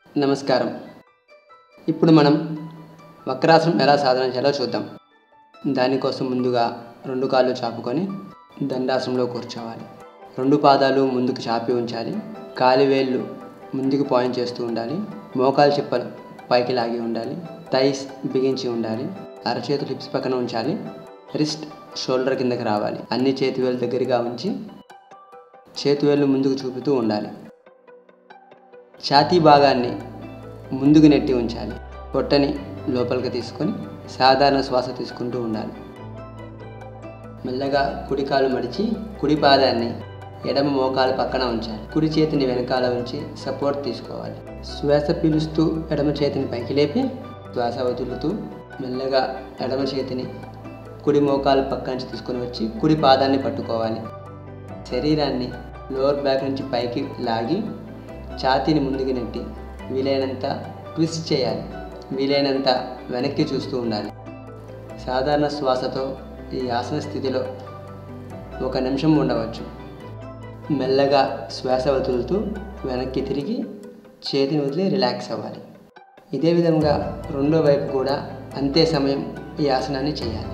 నమస్కారం ఇప్పుడు మనం వక్రాసనం ఎలా సాధన చేయాలో చూద్దాం దానికోసం ముందుగా రెండు కాళ్ళు చాపుకొని దండాసనంలో కూర్చోవాలి రెండు పాదాలు ముందుకు చాపి ఉంచాలి కాలి వేళ్ళు ముందుకు పాయింట్ చేస్తూ ఉండాలి మోకాలు చిప్పలు పైకి లాగి ఉండాలి థైస్ బిగించి ఉండాలి అరచేతులు హిప్స్ పక్కన ఉంచాలి రిస్ట్ షోల్డర్ కిందకి రావాలి అన్ని చేతి వేలు దగ్గరగా ఉంచి చేతి వేళ్ళు ముందుకు చూపుతూ ఉండాలి ఛాతీ భాగాన్ని ముందుకు నెట్టి ఉంచాలి పొట్టని లోపలికి తీసుకొని సాధారణ శ్వాస తీసుకుంటూ ఉండాలి మెల్లగా కుడి కాలు మడిచి కుడి పాదాన్ని ఎడమ మోకాలు పక్కన ఉంచాలి కుడి చేతిని వెనకాల ఉంచి సపోర్ట్ తీసుకోవాలి శ్వాస పీలుస్తూ ఎడమ చేతిని పైకి లేపి శ్వాస వదులుతూ మెల్లగా ఎడమ చేతిని కుడి మోకాలు పక్క నుంచి తీసుకొని వచ్చి కుడి పాదాన్ని పట్టుకోవాలి శరీరాన్ని లోవర్ బ్యాక్ నుంచి పైకి లాగి ఛాతీని ముందుకు నెట్టి వీలైనంత ట్విస్ట్ చేయాలి వీలైనంత వెనక్కి చూస్తూ ఉండాలి సాధారణ శ్వాసతో ఈ ఆసన స్థితిలో ఒక నిమిషం ఉండవచ్చు మెల్లగా శ్వాస వదులుతూ వెనక్కి తిరిగి చేతిని వదిలి రిలాక్స్ అవ్వాలి ఇదే విధంగా రెండో వైపు కూడా అంతే సమయం ఈ ఆసనాన్ని చేయాలి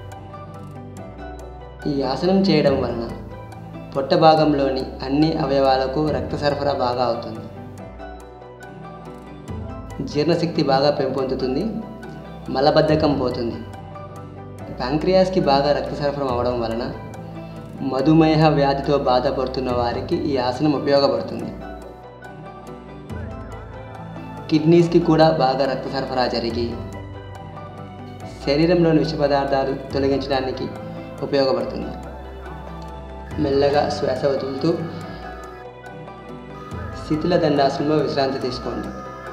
ఈ ఆసనం చేయడం వలన పొట్ట భాగంలోని అన్ని అవయవాలకు రక్త సరఫరా బాగా అవుతుంది జీర్ణశక్తి బాగా పెంపొందుతుంది మలబద్ధకం పోతుంది ప్యాంక్రియాస్కి బాగా రక్త సరఫరా అవ్వడం వలన మధుమేహ వ్యాధితో బాధపడుతున్న వారికి ఈ ఆసనం ఉపయోగపడుతుంది కిడ్నీస్కి కూడా బాగా రక్త సరఫరా జరిగి శరీరంలోని విష పదార్థాలు తొలగించడానికి ఉపయోగపడుతుంది మెల్లగా శ్వాస వదులుతూ శిథిల దండాసనంలో విశ్రాంతి తీసుకోండి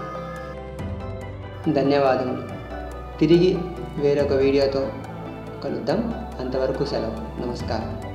ధన్యవాదములు తిరిగి వేరొక వీడియోతో కలుద్దాం అంతవరకు సెలవు నమస్కారం